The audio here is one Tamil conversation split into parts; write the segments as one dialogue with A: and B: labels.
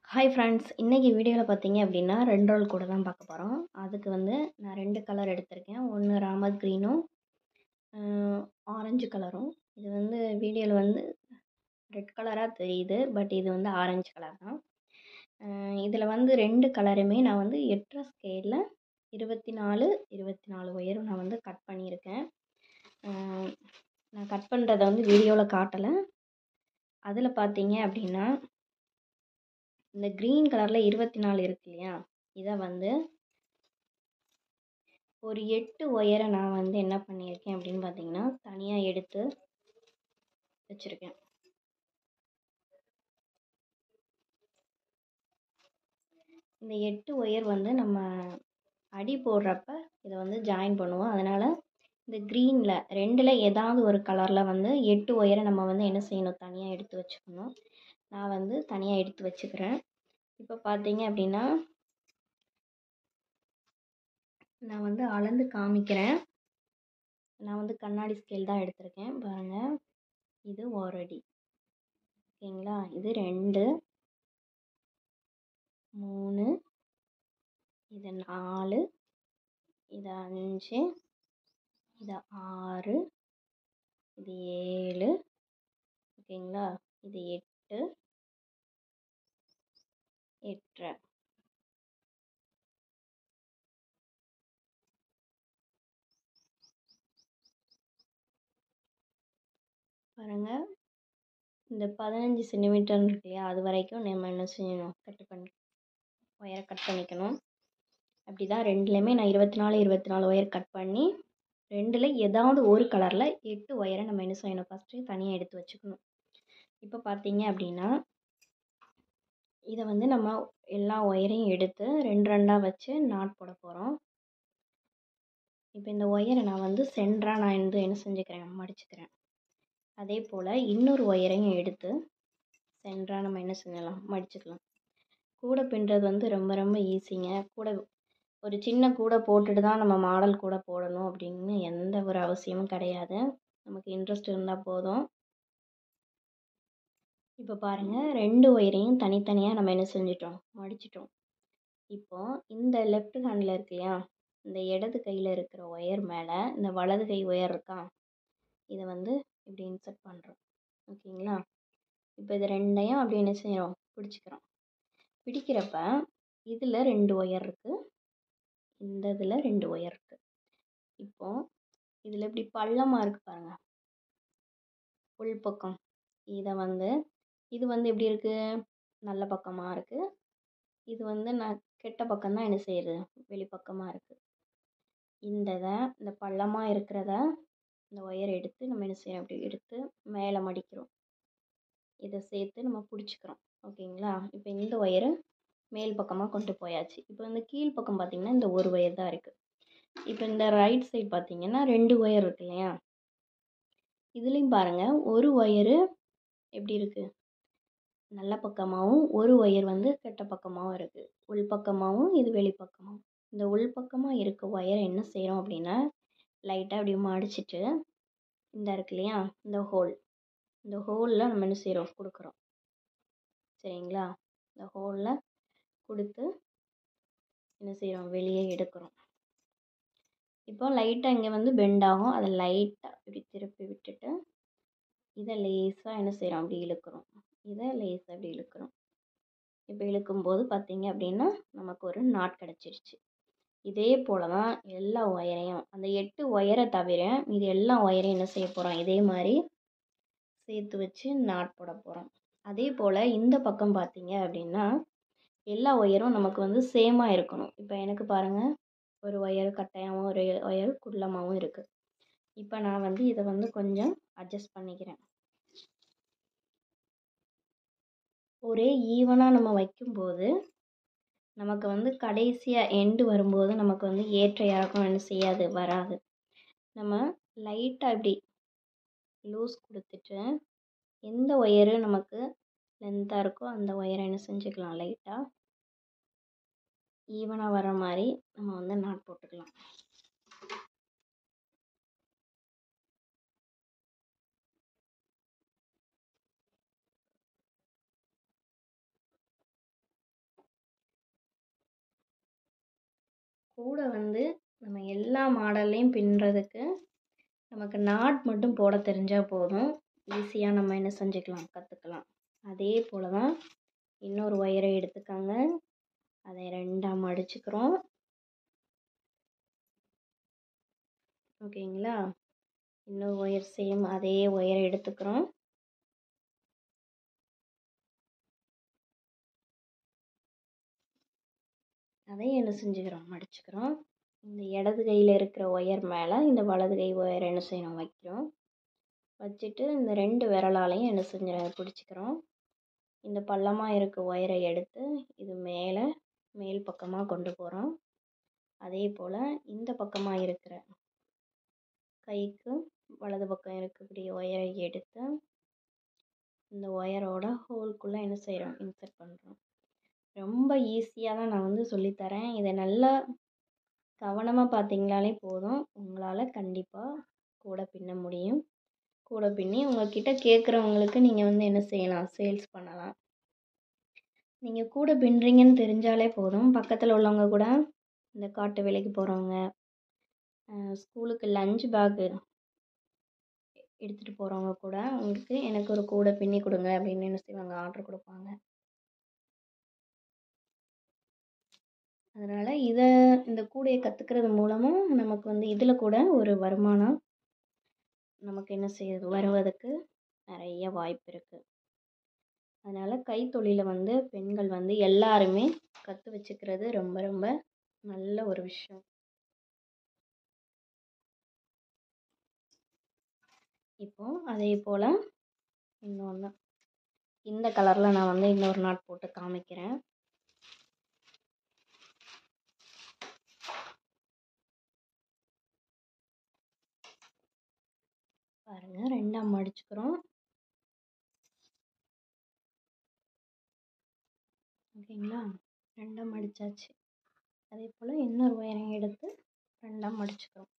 A: ஹாய் ஃப்ரெண்ட்ஸ் இன்றைக்கி வீடியோவில் பார்த்தீங்க அப்படின்னா ரெண்டு ரோல் கூட தான் பார்க்க போகிறோம் அதுக்கு வந்து நான் ரெண்டு கலர் எடுத்திருக்கேன் ஒன்று ராமத் க்ரீனும் ஆரஞ்சு கலரும் இது வந்து வீடியோவில் வந்து ரெட் கலராக தெரியுது பட் இது வந்து ஆரஞ்சு கலர் தான் இதில் வந்து ரெண்டு கலருமே நான் வந்து எட்டரை ஸ்கேலில் இருபத்தி நாலு இருபத்தி நாலு ஒயரும் நான் வந்து கட் பண்ணியிருக்கேன் நான் கட் பண்ணுறத வந்து வீடியோவில் காட்டலை அதில் பார்த்தீங்க அப்படின்னா இந்த க்ரீன் கலரில் இருபத்தி நாலு இருக்கு இல்லையா இதை வந்து ஒரு எட்டு ஒயரை நான் வந்து என்ன பண்ணியிருக்கேன் அப்படின்னு பார்த்தீங்கன்னா தனியாக எடுத்து வச்சுருக்கேன் இந்த எட்டு ஒயர் வந்து நம்ம அடி போடுறப்ப இதை வந்து ஜாயின் பண்ணுவோம் அதனால் இந்த க்ரீனில் ரெண்டில் ஏதாவது ஒரு கலரில் வந்து எட்டு ஒயரை நம்ம வந்து என்ன செய்யணும் தனியாக எடுத்து வச்சுக்கணும் நான் வந்து தனியாக எடுத்து வச்சுக்கிறேன் இப்போ பார்த்தீங்க அப்படின்னா நான் வந்து அளந்து காமிக்கிறேன் நான் வந்து கண்ணாடி ஸ்கேல் தான் எடுத்திருக்கேன் பாருங்கள் இது ஒரு அடி ஓகேங்களா இது ரெண்டு மூணு இது நாலு இது அஞ்சு இது ஆறு இது ஏழு ஓகேங்களா இது எட்டு எட்டரை பாருங்கள் இந்த பதினஞ்சு சென்டிமீட்டர் இருக்கு இல்லையா அது வரைக்கும் நம்ம என்ன செய்யணும் கட் பண்ணி ஒயரை கட் பண்ணிக்கணும் அப்படி தான் ரெண்டுலேயுமே நான் இருபத்தி நாலு இருபத்தி நாலு ஒயர் கட் பண்ணி ரெண்டில் ஏதாவது ஒரு கலரில் எட்டு ஒயரை நம்ம என்ன செய்யணும் ஃபஸ்ட்டு தனியாக எடுத்து வச்சுக்கணும் இப்போ பார்த்தீங்க அப்படின்னா இதை வந்து நம்ம எல்லா ஒயரையும் எடுத்து ரெண்டு ரெண்டாக வச்சு நாட் போட போகிறோம் இப்போ இந்த ஒயரை நான் வந்து சென்டராக நான் வந்து என்ன செஞ்சுக்கிறேன் மடிச்சுக்கிறேன் அதே போல் இன்னொரு ஒயரையும் எடுத்து சென்டராக நம்ம என்ன செஞ்சலாம் மடிச்சுக்கலாம் கூடை பின்னுறது வந்து ரொம்ப ரொம்ப ஈஸிங்க கூடை ஒரு சின்ன கூடை போட்டுட்டு தான் நம்ம மாடல் கூட போடணும் அப்படின்னு எந்த ஒரு அவசியமும் கிடையாது நமக்கு இன்ட்ரெஸ்ட் இருந்தால் போதும் இப்போ பாருங்கள் ரெண்டு ஒயரையும் தனித்தனியாக நம்ம என்ன செஞ்சிட்டோம் மடிச்சிட்டோம் இப்போது இந்த லெஃப்ட் ஹேண்டில் இருக்கு இல்லையா இந்த இடது கையில் இருக்கிற ஒயர் மேலே இந்த வலது கை ஒயர் இருக்கா இதை வந்து இப்படி இன்சர்ட் பண்ணுறோம் ஓகேங்களா இப்போ இது ரெண்டையும் அப்படி என்ன செய்கிறோம் பிடிச்சிக்கிறோம் பிடிக்கிறப்ப இதில் ரெண்டு ஒயர் இருக்குது இந்த இதில் ரெண்டு ஒயர் இருக்குது இப்போது இதில் இப்படி பள்ளமாக இருக்குது பாருங்கள் உள்பக்கம் இதை வந்து இது வந்து எப்படி இருக்குது நல்ல பக்கமாக இருக்குது இது வந்து நான் கெட்ட பக்கம் தான் என்ன செய்யுது வெளிப்பக்கமாக இருக்குது இந்த இதை இந்த பள்ளமாக இருக்கிறத இந்த ஒயர் எடுத்து நம்ம என்ன செய்யணும் அப்படி எடுத்து மேலே மடிக்கிறோம் இதை சேர்த்து நம்ம பிடிச்சிக்கிறோம் ஓகேங்களா இப்போ இந்த ஒயரு மேல் பக்கமாக கொண்டு போயாச்சு இப்போ இந்த கீழ் பக்கம் பார்த்திங்கன்னா இந்த ஒரு ஒயர் தான் இருக்குது இப்போ இந்த ரைட் சைடு பார்த்திங்கன்னா ரெண்டு ஒயர் இருக்கு இல்லையா இதுலேயும் பாருங்கள் ஒரு ஒயரு எப்படி இருக்குது நல்ல பக்கமாகவும் ஒரு ஒயர் வந்து கெட்ட பக்கமாகவும் இருக்குது உள் பக்கமாகவும் இது வெளிப்பக்கமாகவும் இந்த உள் பக்கமாக இருக்க ஒயரை என்ன செய்கிறோம் அப்படின்னா லைட்டாக அப்படி மடிச்சிட்டு இந்த இருக்கு இல்லையா இந்த ஹோல் இந்த ஹோலில் நம்ம என்ன செய்கிறோம் கொடுக்குறோம் சரிங்களா இந்த ஹோலில் கொடுத்து என்ன செய்கிறோம் வெளியே எடுக்கிறோம் இப்போ லைட்டாக இங்கே வந்து பெண்ட் ஆகும் அதை லைட்டாக இப்படி திருப்பி விட்டுட்டு இதை லேஸாக என்ன செய்கிறோம் அப்படி இழுக்கிறோம் இதை லேஸாக அப்படி இழுக்கிறோம் இப்போ இழுக்கும்போது பார்த்திங்க அப்படின்னா நமக்கு ஒரு நாட் கிடச்சிருச்சு இதே போல் தான் எல்லா ஒயரையும் அந்த எட்டு ஒயரை தவிர இது எல்லா ஒயரையும் என்ன செய்ய போகிறோம் இதே மாதிரி சேர்த்து வச்சு நாட் போட போகிறோம் அதே போல் இந்த பக்கம் பார்த்தீங்க அப்படின்னா எல்லா ஒயரும் நமக்கு வந்து சேமாக இருக்கணும் இப்போ எனக்கு பாருங்கள் ஒரு ஒயர் கட்டையாகவும் ஒரு ஒயர் குள்ளமாகவும் இருக்குது இப்போ நான் வந்து இதை வந்து கொஞ்சம் அட்ஜஸ்ட் பண்ணிக்கிறேன் ஒரே ஈவனாக நம்ம வைக்கும்போது நமக்கு வந்து கடைசியாக எண்டு வரும்போது நமக்கு வந்து ஏற்ற இறக்கம் என்ன செய்யாது வராது நம்ம லைட்டாக இப்படி லூஸ் கொடுத்துட்டு எந்த ஒயரு நமக்கு லென்த்தாக இருக்கோ அந்த ஒயரை என்ன செஞ்சுக்கலாம் லைட்டாக ஈவனாக வர மாதிரி நம்ம வந்து நாட் போட்டுக்கலாம் கூட வந்து நம்ம எல்லா மாடல்லையும் பின்னுறதுக்கு நமக்கு நாட் மட்டும் போட தெரிஞ்சால் போதும் ஈஸியாக நம்ம என்ன செஞ்சுக்கலாம் கற்றுக்கலாம் அதே போல் தான் இன்னொரு ஒயரை எடுத்துக்கோங்க அதை ரெண்டாக மடிச்சுக்கிறோம் ஓகேங்களா இன்னொரு ஒயர் சேம் அதே ஒயரை எடுத்துக்கிறோம் அதையும் என்ன செஞ்சுக்கிறோம் மடிச்சுக்கிறோம் இந்த இடது கையில் இருக்கிற ஒயர் மேலே இந்த வலது கை ஒயர் என்ன செய்யணும் வைக்கிறோம் வச்சுட்டு இந்த ரெண்டு விரலாலையும் என்ன செஞ்ச பிடிச்சிக்கிறோம் இந்த பள்ளமாக இருக்க ஒயரை எடுத்து இது மேலே மேல் பக்கமாக கொண்டு போகிறோம் அதே போல் இந்த பக்கமாக இருக்கிற கைக்கு வலது பக்கம் இருக்கக்கூடிய ஒயரை எடுத்து இந்த ஒயரோட ஹோல்குள்ளே என்ன செய்கிறோம் இன்சர்ட் பண்ணுறோம் ரொம்ப ஈஸியாக தான் நான் வந்து சொல்லித்தரேன் இதை நல்லா கவனமாக பார்த்தீங்களாலே போதும் உங்களால் கண்டிப்பாக கூட பின்ன முடியும் கூட பின்னி உங்கள்கிட்ட கேட்குறவங்களுக்கு நீங்கள் வந்து என்ன செய்யலாம் சேல்ஸ் பண்ணலாம் நீங்கள் கூட பின்னுறீங்கன்னு தெரிஞ்சாலே போதும் பக்கத்தில் உள்ளவங்க கூட இந்த காட்டு வேலைக்கு போகிறவங்க ஸ்கூலுக்கு லஞ்ச் பேக்கு எடுத்துகிட்டு போகிறவங்க கூட உங்களுக்கு எனக்கு ஒரு கூடை பின்னி கொடுங்க அப்படின்னு என்ன செய்வாங்க ஆர்டர் கொடுப்பாங்க அதனால் இதை இந்த கூடையை கற்றுக்கிறது மூலமும் நமக்கு வந்து இதில் கூட ஒரு வருமானம் நமக்கு என்ன செய்யுது வருவதற்கு நிறைய வாய்ப்பு இருக்குது அதனால் கைத்தொழிலை வந்து பெண்கள் வந்து எல்லாருமே கற்று வச்சுக்கிறது ரொம்ப ரொம்ப நல்ல ஒரு விஷயம் இப்போ அதே போல் இன்னொன்று இந்த கலரில் நான் வந்து இன்னொரு நாட் போட்டு காமிக்கிறேன் பாருங்கள் ரெண்டாக மடிச்சுக்கிறோம் ஓகேங்களா ரெண்டாக மடித்தாச்சு அதே போல் இன்னொரு ஒயரையும் எடுத்து ரெண்டாக மடிச்சுக்கிறோம்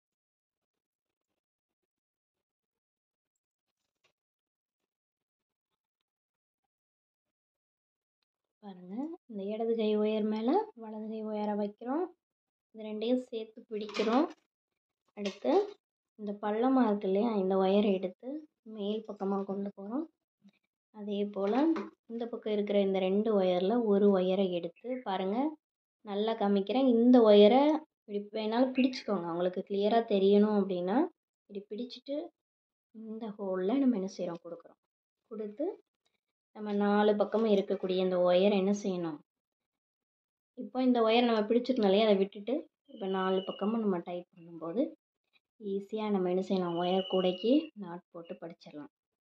A: பாருங்கள் இந்த இடது கை ஒயர் மேலே வலது கை ஒயரை வைக்கிறோம் இது ரெண்டையும் சேர்த்து பிடிக்கிறோம் அடுத்து இந்த பள்ளமாக இருக்கு இல்லையா இந்த ஒயரை எடுத்து மேல் பக்கமாக கொண்டு போகிறோம் அதே போல் இந்த பக்கம் இருக்கிற இந்த ரெண்டு ஒயரில் ஒரு ஒயரை எடுத்து பாருங்கள் நல்லா காமிக்கிறேன் இந்த ஒயரை இப்படி வேணாலும் பிடிச்சிக்கோங்க உங்களுக்கு கிளியராக தெரியணும் அப்படின்னா இப்படி பிடிச்சிட்டு இந்த ஹோலில் நம்ம என்ன செய்கிறோம் கொடுக்குறோம் கொடுத்து நம்ம நாலு பக்கமும் இருக்கக்கூடிய இந்த ஒயரை என்ன செய்யணும் இப்போ இந்த ஒயரை நம்ம பிடிச்சிருந்தாலே அதை விட்டுட்டு இப்போ நாலு பக்கமும் நம்ம டைட் பண்ணும்போது ஈஸியாக நம்ம என்ன செய்யலாம் ஒயர் கூடைக்கு நாட் போட்டு படிச்சிடலாம்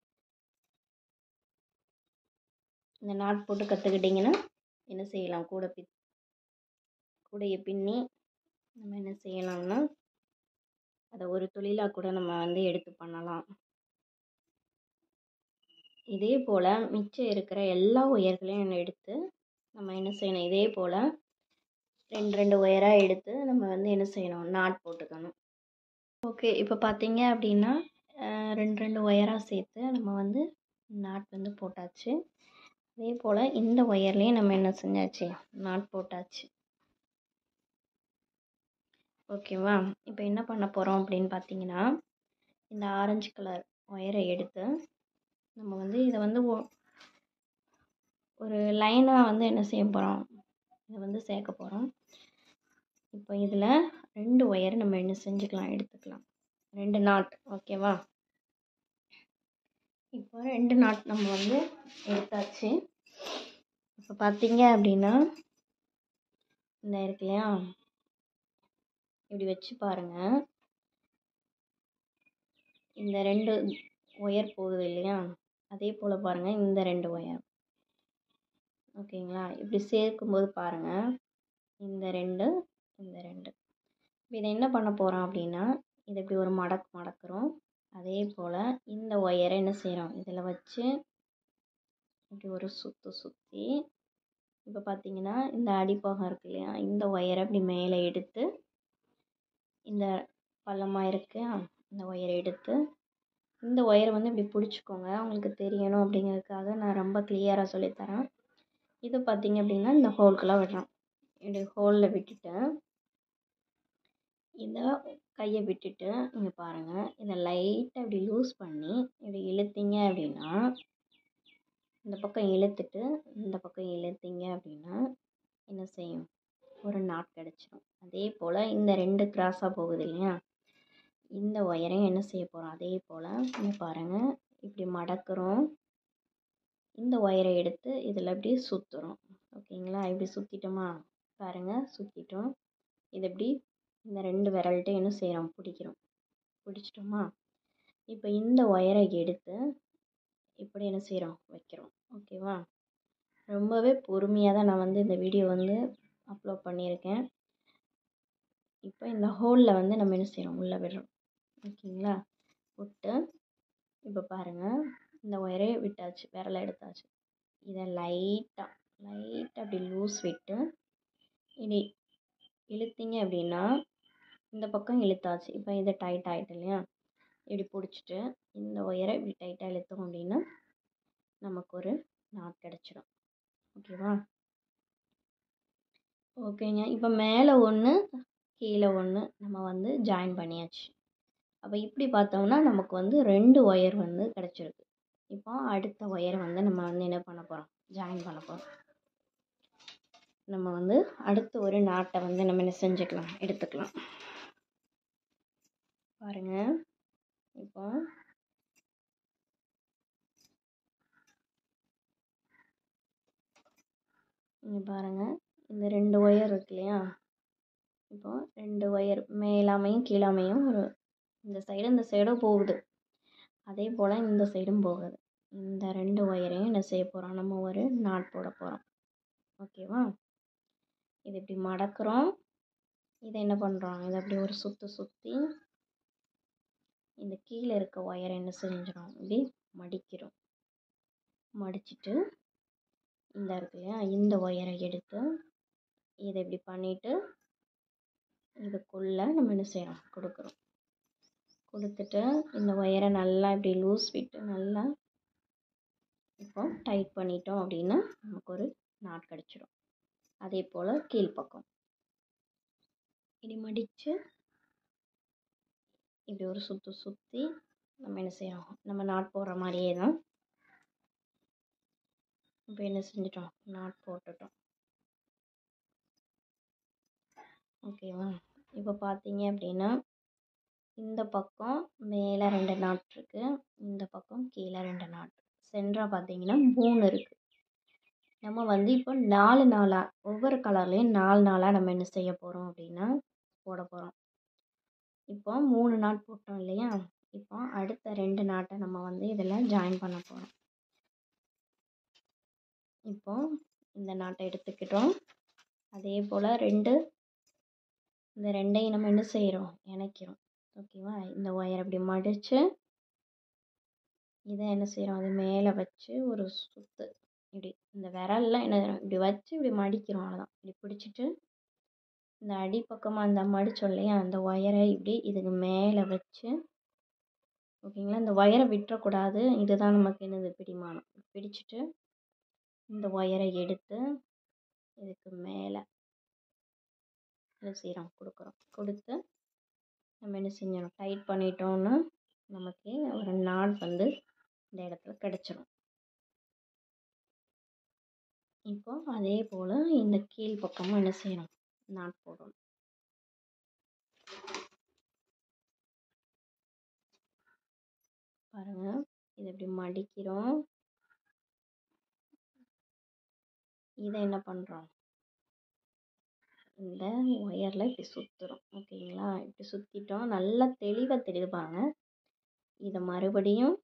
A: இந்த நாட் போட்டு கற்றுக்கிட்டிங்கன்னா என்ன செய்யலாம் கூட பி கூடையை பின்னி நம்ம என்ன செய்யலாம்னா அதை ஒரு தொழிலாக கூட நம்ம வந்து எடுத்து பண்ணலாம் இதே போல் மிச்சம் இருக்கிற எல்லா ஒயர்களையும் எடுத்து நம்ம என்ன செய்யணும் இதே போல் ரெண்டு ரெண்டு ஒயராக எடுத்து நம்ம வந்து என்ன செய்யணும் நாட் போட்டுக்கணும் ஓகே இப்போ பார்த்தீங்க அப்படின்னா ரெண்டு ரெண்டு ஒயராக சேர்த்து நம்ம வந்து நாட் வந்து போட்டாச்சு அதே போல் இந்த ஒயர்லேயும் நம்ம என்ன செஞ்சாச்சு நாட் போட்டாச்சு ஓகேவா இப்போ என்ன பண்ண போகிறோம் அப்படின்னு பார்த்தீங்கன்னா இந்த ஆரஞ்சு கலர் ஒயரை எடுத்து நம்ம வந்து இதை வந்து ஒரு லைனாக வந்து என்ன செய்ய போகிறோம் இதை வந்து சேர்க்க போகிறோம் இப்போ இதில் ரெண்டு ஒயர் நம்ம என்ன செஞ்சுக்கலாம் எடுத்துக்கலாம் ரெண்டு நாட் ஓகேவா இப்போ ரெண்டு நாட் நம்ம வந்து எடுத்தாச்சு இப்போ பார்த்தீங்க அப்படின்னா இந்த இருக்கு இல்லையா இப்படி வச்சு பாருங்கள் இந்த ரெண்டு ஒயர் போகுது இல்லையா அதே போல் பாருங்கள் இந்த ரெண்டு ஒயர் ஓகேங்களா இப்படி சேர்க்கும்போது பாருங்கள் இந்த ரெண்டு இந்த ரெண்டு இப்போ இதை என்ன பண்ண போகிறோம் அப்படின்னா இதை இப்படி ஒரு மடக்கு மடக்குறோம் அதே போல் இந்த ஒயரை என்ன செய்கிறோம் இதில் வச்சு இப்படி ஒரு சுற்று சுற்றி இப்போ பார்த்தீங்கன்னா இந்த அடிப்பாகம் இருக்கு இல்லையா இந்த ஒயரை இப்படி மேலே எடுத்து இந்த பள்ளமாக இருக்கு இந்த ஒயரை எடுத்து இந்த ஒயரை வந்து இப்படி பிடிச்சிக்கோங்க உங்களுக்கு தெரியணும் அப்படிங்கிறதுக்காக நான் ரொம்ப கிளியராக சொல்லித்தரேன் இது பார்த்தீங்க அப்படின்னா இந்த ஹோல்குள்ளே விடுறோம் இப்படி ஹோலில் விட்டுட்டு இதை கையை விட்டுட்டு இங்கே பாருங்கள் இதை லைட்டாக இப்படி லூஸ் பண்ணி இப்படி இழுத்தீங்க அப்படின்னா இந்த பக்கம் இழுத்துட்டு இந்த பக்கம் இழுத்தீங்க அப்படின்னா என்ன செய்யும் ஒரு நாட் கிடச்சிரும் அதே போல் இந்த ரெண்டு கிராஸாக போகுது இல்லையா இந்த ஒயரையும் என்ன செய்ய போகிறோம் அதே போல் இங்கே பாருங்கள் இப்படி மடக்குறோம் இந்த ஒயரை எடுத்து இதில் இப்படி சுற்றுறோம் ஓகேங்களா இப்படி சுற்றிட்டோமா பாருங்கள் சுற்றிட்டோம் இது இப்படி இந்த ரெண்டு விரல்கிட்ட என்ன செய்கிறோம் பிடிக்கிறோம் பிடிச்சிட்டோமா இப்போ இந்த ஒயரை எடுத்து இப்படி என்ன செய்கிறோம் வைக்கிறோம் ஓகேவா ரொம்பவே பொறுமையாக தான் நான் வந்து இந்த வீடியோ வந்து அப்லோட் பண்ணியிருக்கேன் இப்போ இந்த ஹோலில் வந்து நம்ம என்ன செய்கிறோம் உள்ளே விடுறோம் ஓகேங்களா விட்டு இப்போ பாருங்கள் இந்த ஒயரே விட்டாச்சு விரலை எடுத்தாச்சு இதை லைட்டாக லைட்டாக அப்படி லூஸ் விட்டு இனி இழுத்தீங்க அப்படின்னா இந்த பக்கம் இழுத்தாச்சு இப்போ இது டைட் ஆகிட்டு இல்லையா இப்படி பிடிச்சிட்டு இந்த ஒயரை இப்படி டைட்டாக இழுத்தோம் அப்படின்னா நமக்கு ஒரு நாட் கிடச்சிடும் ஓகேவா ஓகேங்க இப்போ மேலே ஒன்று கீழே ஒன்று நம்ம வந்து ஜாயின் பண்ணியாச்சு அப்போ இப்படி பார்த்தோம்னா நமக்கு வந்து ரெண்டு ஒயர் வந்து கிடச்சிருக்கு இப்போ அடுத்த ஒயர் வந்து நம்ம வந்து என்ன பண்ண போகிறோம் ஜாயின் பண்ண போகிறோம் நம்ம வந்து அடுத்து ஒரு நாட்டை வந்து நம்ம என்ன செஞ்சுக்கலாம் எடுத்துக்கலாம் பாருங்கள் இப்போ இங்கே பாருங்கள் இந்த ரெண்டு ஒயர் இருக்கு இல்லையா இப்போ ரெண்டு ஒயர் மேலாமையும் கீழாமையும் ஒரு இந்த சைடு இந்த சைடும் போகுது அதே போல் இந்த சைடும் போகுது இந்த ரெண்டு ஒயரையும் என்ன செய்ய போகிறோம் நம்ம ஒரு நாட் போட போகிறோம் ஓகேவா இது இப்படி மடக்கிறோம் இதை என்ன பண்ணுறோம் இதை அப்படி ஒரு சுற்று சுற்றி இந்த கீழே இருக்க ஒயரை என்ன செஞ்சிடும் இப்படி மடிக்கிறோம் மடிச்சிட்டு இந்த இருக்கு இல்லையா இந்த ஒயரை எடுத்து இதை இப்படி பண்ணிவிட்டு இதுக்குள்ளே நம்ம என்ன செய்கிறோம் கொடுக்குறோம் கொடுத்துட்டு இந்த ஒயரை நல்லா இப்படி லூஸ் விட்டு நல்லா இப்போ டைட் பண்ணிட்டோம் அப்படின்னா நமக்கு ஒரு நாட் கிடச்சிடும் அதே போல் கீழ்ப்பக்கம் இப்படி மடித்து இப்படி ஒரு சுற்று சுற்றி நம்ம என்ன செய்யறோம் நம்ம நாட் போடுற மாதிரியே தான் இப்போ என்ன செஞ்சிட்டோம் நாட் போட்டுட்டோம் ஓகேவா இப்போ பார்த்தீங்க அப்படின்னா இந்த பக்கம் மேலே ரெண்டு நாட் இருக்குது இந்த பக்கம் கீழே ரெண்டு நாட் சென்டராக பார்த்தீங்கன்னா மூணு இருக்குது நம்ம வந்து இப்போ நாலு நாளாக ஒவ்வொரு கலர்லேயும் நாலு நாளாக நம்ம என்ன செய்ய போகிறோம் அப்படின்னா போட போகிறோம் இப்போ மூணு நாட் போட்டோம் இல்லையா இப்போ அடுத்த ரெண்டு நாட்டை நம்ம வந்து இதில் ஜாயின் பண்ண போகிறோம் இப்போ இந்த நாட்டை எடுத்துக்கிட்டோம் அதே போல் ரெண்டு இந்த ரெண்டையும் நம்ம என்ன செய்கிறோம் இணைக்கிறோம் ஓகேவா இந்த ஒயர் அப்படி மடித்து இதை என்ன செய்கிறோம் அது மேலே வச்சு ஒரு சுத்து இப்படி இந்த விரல்லாம் என்ன இப்படி வச்சு இப்படி மடிக்கிறோம் அவ்வளோதான் இப்படி பிடிச்சிட்டு இந்த அடிப்பக்கமாக அந்த மடித்தோம் இல்லையா அந்த ஒயரை இப்படி இதுக்கு மேலே வச்சு ஓகேங்களா இந்த ஒயரை விட்டுறக்கூடாது இதுதான் நமக்கு என்னது பிடிமானம் பிடிச்சிட்டு இந்த ஒயரை எடுத்து இதுக்கு மேலே என்ன செய்கிறோம் கொடுக்குறோம் கொடுத்து நம்ம என்ன செஞ்சிடும் டைட் பண்ணிட்டோம்னா நமக்கு ஒரு நாட் வந்து இந்த இடத்துல கிடச்சிரும் இப்போ அதே போல் இந்த கீழ் பக்கமும் என்ன செய்யணும் நாட் போடணும் பாருங்க இதை இப்படி மடிக்கிறோம் இதை என்ன பண்ணுறோம் இந்த ஒயரில் இப்படி சுற்றுறோம் ஓகேங்களா இப்படி சுற்றிட்டோம் நல்லா தெளிவாக தெரியுது பாருங்க இதை மறுபடியும்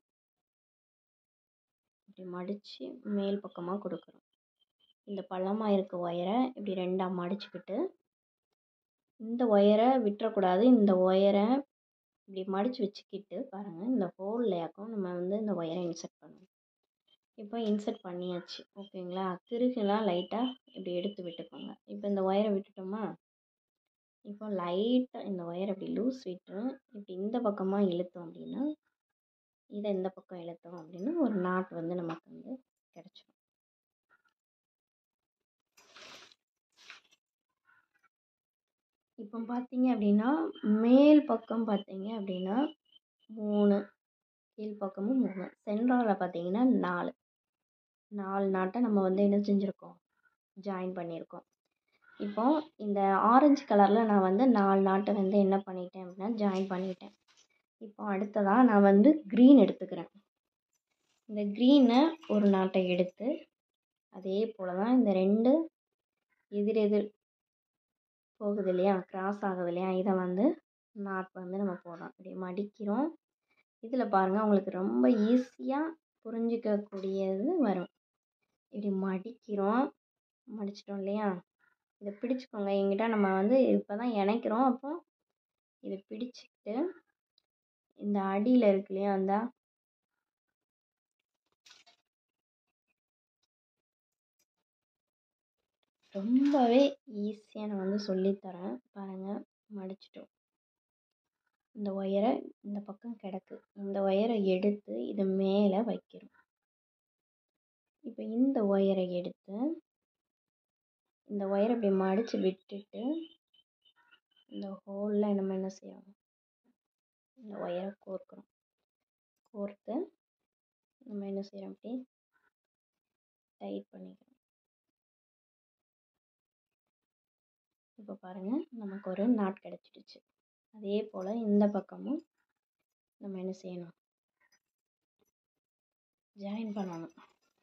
A: இப்படி மடித்து மேல் பக்கமாக கொடுக்குறோம் இந்த பள்ளமாக இருக்க ஒயரை இப்படி ரெண்டாக மடிச்சுக்கிட்டு இந்த ஒயரை விட்டுறக்கூடாது இந்த ஒயரை இப்படி மடித்து வச்சுக்கிட்டு பாருங்கள் இந்த ஹோல்லையாக்கும் நம்ம வந்து இந்த ஒயரை இன்சர்ட் பண்ணணும் இப்போ இன்சர்ட் பண்ணியாச்சு ஓகேங்களா திருகுலாம் லைட்டாக இப்படி எடுத்து விட்டுக்கோங்க இப்போ இந்த ஒயரை விட்டுட்டோமா இப்போ லைட்டாக இந்த ஒயரை இப்படி லூஸ் விட்டு இப்படி இந்த பக்கமாக இழுத்தோம் அப்படின்னா இதை இந்த பக்கம் இழுத்தோம் அப்படின்னா ஒரு நாட் வந்து நமக்கு வந்து கிடச்சிடும் இப்போ இப்போ பார்த்தீங்க அப்படின்னா மேல் பக்கம் பார்த்தீங்க அப்படின்னா மூணு கீழ் பக்கமும் மூணு சென்டரில் பார்த்தீங்கன்னா நாலு நாலு நாட்டை நம்ம வந்து என்ன செஞ்சுருக்கோம் ஜாயின் பண்ணியிருக்கோம் இப்போ இந்த ஆரஞ்சு கலரில் நான் வந்து நாலு நாட்டை வந்து என்ன பண்ணிட்டேன் அப்படின்னா ஜாயின் பண்ணிட்டேன் இப்போ அடுத்ததாக நான் வந்து க்ரீன் எடுத்துக்கிறேன் இந்த க்ரீனை ஒரு நாட்டை எடுத்து அதே போல் தான் இந்த ரெண்டு எதிர் எதிர் போகுது இல்லையா கிராஸ் ஆகுது இல்லையா இதை வந்து நாட் வந்து நம்ம போடுறோம் இப்படி மடிக்கிறோம் இதில் பாருங்கள் உங்களுக்கு ரொம்ப ஈஸியாக புரிஞ்சிக்கக்கூடியது வரும் இப்படி மடிக்கிறோம் மடிச்சிட்டோம் இல்லையா இதை பிடிச்சிக்கோங்க எங்கிட்ட நம்ம வந்து இப்போ தான் இணைக்கிறோம் அப்போ இதை பிடிச்சிக்கிட்டு இந்த அடியில் இருக்கு இல்லையா அந்த ரொம்பவே ஈஸியாக நான் வந்து சொல்லித்தரேன் பாருங்கள் மடிச்சிட்டோம் இந்த ஒயரை இந்த பக்கம் கிடக்கு இந்த ஒயரை எடுத்து இது மேலே வைக்கிறோம் இப்போ இந்த ஒயரை எடுத்து இந்த ஒயரை இப்படி மடித்து விட்டுட்டு இந்த ஹோலில் நம்ம என்ன செய்யணும் இந்த ஒயரை கோர்க்குறோம் கோர்த்து நம்ம என்ன செய்கிறோம் அப்படி டைட் பண்ணிக்கிறோம் இப்போ பாருங்கள் நமக்கு ஒரு நாட் கிடச்சிடுச்சு அதே போல் இந்த பக்கமும் நம்ம என்ன செய்யணும் ஜாயின் பண்ணணும்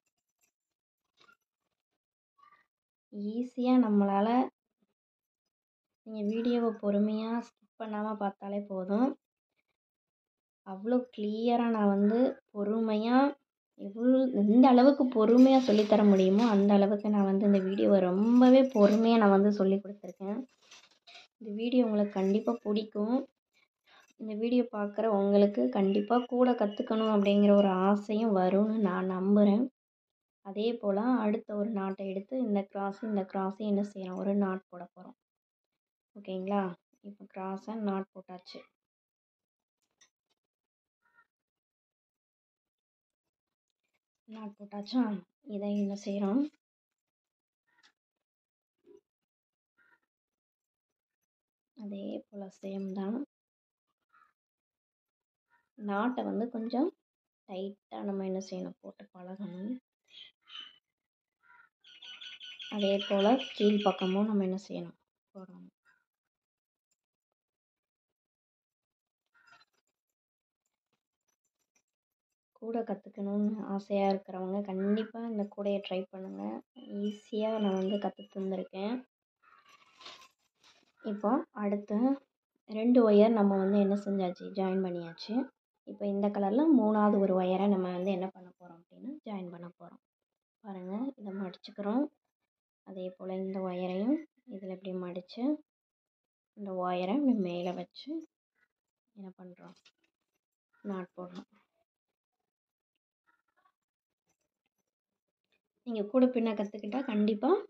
A: ஈஸியாக நம்மளால் நீங்கள் வீடியோவை பொறுமையாக ஸ்கிப் பண்ணாமல் பார்த்தாலே போதும் அவ்வளோ கிளியராக நான் வந்து பொறுமையாக எவ்வளோ எந்த அளவுக்கு பொறுமையாக சொல்லித்தர முடியுமோ அந்த அளவுக்கு நான் வந்து இந்த வீடியோவை ரொம்பவே பொறுமையாக நான் வந்து சொல்லி கொடுத்துருக்கேன் இந்த வீடியோ உங்களுக்கு கண்டிப்பாக பிடிக்கும் இந்த வீடியோ பார்க்குற உங்களுக்கு கண்டிப்பாக கூட கற்றுக்கணும் அப்படிங்கிற ஒரு ஆசையும் வரும்னு நான் நம்புகிறேன் அதே போல் அடுத்த ஒரு நாட்டை எடுத்து இந்த கிராஸு இந்த கிராஸையும் என்ன செய்யறோம் ஒரு நாட் போட போகிறோம் ஓகேங்களா இப்போ கிராஸை நாட் போட்டாச்சு நாட் போட்டாச்சா இதை என்ன செய்கிறோம் அதே போல் சேம் தான் நாட்டை வந்து கொஞ்சம் டைட்டாக நம்ம என்ன செய்யணும் போட்டு பழகணும் அதே போல் கீழ் பக்கமும் நம்ம என்ன செய்யணும் போடணும் கூட கற்றுக்கணுன்னு ஆசையாக இருக்கிறவங்க கண்டிப்பாக இந்த கூடையை ட்ரை பண்ணுங்கள் ஈஸியாக நான் வந்து கற்று தந்திருக்கேன் இப்போ அடுத்து ரெண்டு ஒயர் நம்ம வந்து என்ன செஞ்சாச்சு ஜாயின் பண்ணியாச்சு இப்போ இந்த கலரில் மூணாவது ஒரு ஒயரை நம்ம வந்து என்ன பண்ண போகிறோம் அப்படின்னா ஜாயின் பண்ண போகிறோம் பாருங்கள் இதை மடிச்சுக்கிறோம் அதே போல் இந்த ஒயரையும் இதில் இப்படி மடித்து இந்த ஒயரை இப்படி மேலே வச்சு என்ன பண்ணுறோம் நாட் போடுறோம் நீங்கள் கூட பின்ன கற்றுக்கிட்டா கண்டிப்பாக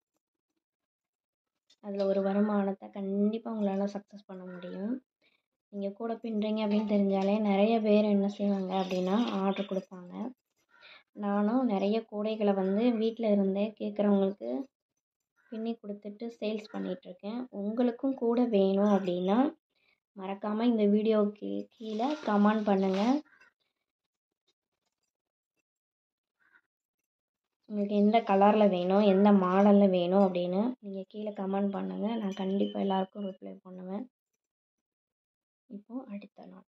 A: அதில் ஒரு வருமானத்தை கண்டிப்பாக உங்களால் சக்ஸஸ் பண்ண முடியும் நீங்கள் கூட பின்னுறீங்க அப்படின்னு தெரிஞ்சாலே நிறைய பேர் என்ன செய்வாங்க அப்படின்னா ஆர்டர் கொடுப்பாங்க நானும் நிறைய கூடைகளை வந்து வீட்டில் இருந்தே கேட்குறவங்களுக்கு பின்னி கொடுத்துட்டு சேல்ஸ் பண்ணிகிட்ருக்கேன் உங்களுக்கும் கூட வேணும் அப்படின்னா மறக்காமல் இந்த வீடியோவுக்கு கீழே கமெண்ட் பண்ணுங்கள் உங்களுக்கு எந்த கலரில் வேணும் எந்த மாடலில் வேணும் அப்படின்னு நீங்கள் கீழே கமெண்ட் பண்ணுங்கள் நான் கண்டிப்பாக எல்லாருக்கும் ரிப்ளை பண்ணுவேன் இப்போது அடுத்த நாட்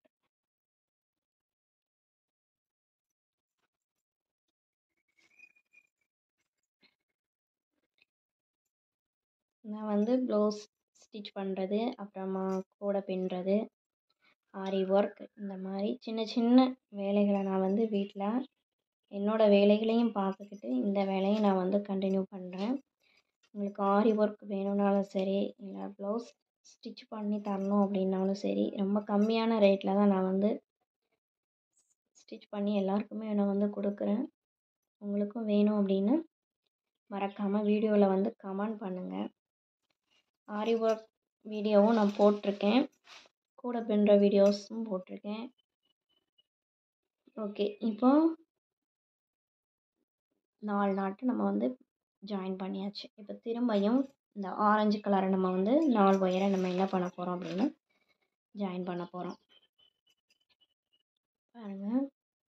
A: நான் வந்து ப்ளவுஸ் ஸ்டிச் பண்ணுறது அப்புறமா கூடை பின்னுறது ஆரி ஒர்க் இந்த மாதிரி சின்ன சின்ன வேலைகளை நான் வந்து வீட்டில் என்னோடய வேலைகளையும் பார்த்துக்கிட்டு இந்த வேலையும் நான் வந்து கண்டினியூ பண்ணுறேன் உங்களுக்கு ஆரி ஒர்க் வேணும்னாலும் சரி இல்லை ப்ளவுஸ் ஸ்டிச் பண்ணி தரணும் அப்படின்னாலும் சரி ரொம்ப கம்மியான ரேட்டில் தான் நான் வந்து ஸ்டிச் பண்ணி எல்லாருக்குமே நான் வந்து கொடுக்குறேன் உங்களுக்கும் வேணும் அப்படின்னு மறக்காமல் வீடியோவில் வந்து கமெண்ட் பண்ணுங்கள் ஆரி ஒர்க் வீடியோவும் நான் போட்டிருக்கேன் கூட பின்னுற வீடியோஸும் போட்டிருக்கேன் ஓகே இப்போ நாலு நாட்டு நம்ம வந்து ஜாயின் பண்ணியாச்சு இப்போ திரும்பியும் இந்த ஆரஞ்சு கலரை நம்ம வந்து நாலு ஒயரை நம்ம என்ன பண்ண போகிறோம் அப்படின்னா ஜாயின் பண்ண போகிறோம் பாருங்கள்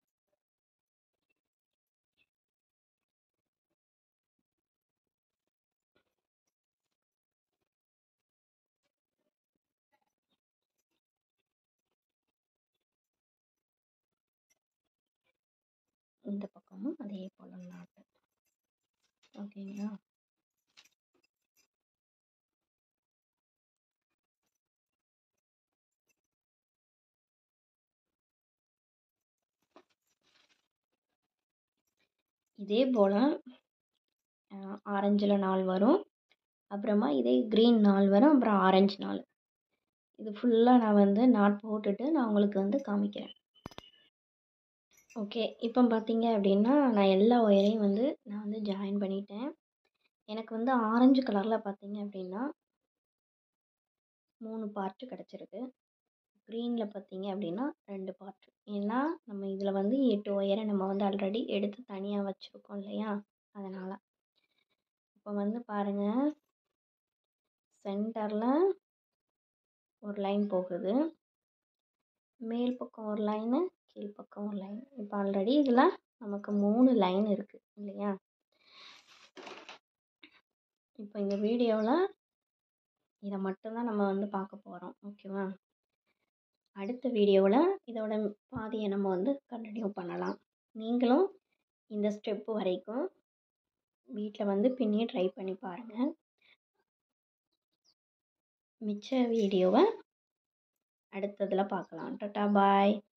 A: இந்த பக்கமும் அதே போல் நாட்டு ஓகேங்களா இதே போல் ஆரஞ்சில் நாள் வரும் அப்புறமா இதே க்ரீன் நாள் வரும் அப்புறம் ஆரஞ்சு நாள் இது ஃபுல்லாக நான் வந்து நாட் போட்டுட்டு நான் உங்களுக்கு வந்து காமிக்கிறேன் ஓகே இப்போ பார்த்தீங்க அப்படின்னா நான் எல்லா ஒயரையும் வந்து நான் வந்து ஜாயின் பண்ணிட்டேன் எனக்கு வந்து ஆரஞ்சு கலரில் பார்த்தீங்க அப்படின்னா மூணு பார்ட்டு கிடச்சிருக்கு க்ரீனில் பார்த்தீங்க அப்படின்னா ரெண்டு பார்ட் ஏன்னா நம்ம இதில் வந்து எட்டு ஒயரை நம்ம வந்து ஆல்ரெடி எடுத்து தனியாக வச்சுருக்கோம் இல்லையா அதனால் இப்போ வந்து பாருங்கள் சென்டரில் ஒரு லைன் போகுது மேல் பக்கம் ஒரு லைனு கீழ் பக்கம் ஒரு லைன் இப்போ ஆல்ரெடி இதில் நமக்கு மூணு லைன் இருக்குது இல்லையா இப்போ இந்த வீடியோவில் இதை மட்டும்தான் நம்ம வந்து பார்க்க போகிறோம் ஓகேவா அடுத்த வீடியோவில் இதோட பாதியை நம்ம வந்து கண்டினியூ பண்ணலாம் நீங்களும் இந்த ஸ்டெப்பு வரைக்கும் வீட்டில் வந்து பின்னி ட்ரை பண்ணி பாருங்கள் மிச்ச வீடியோவை அடுத்ததில் பார்க்கலாம் டாட்டா பாய்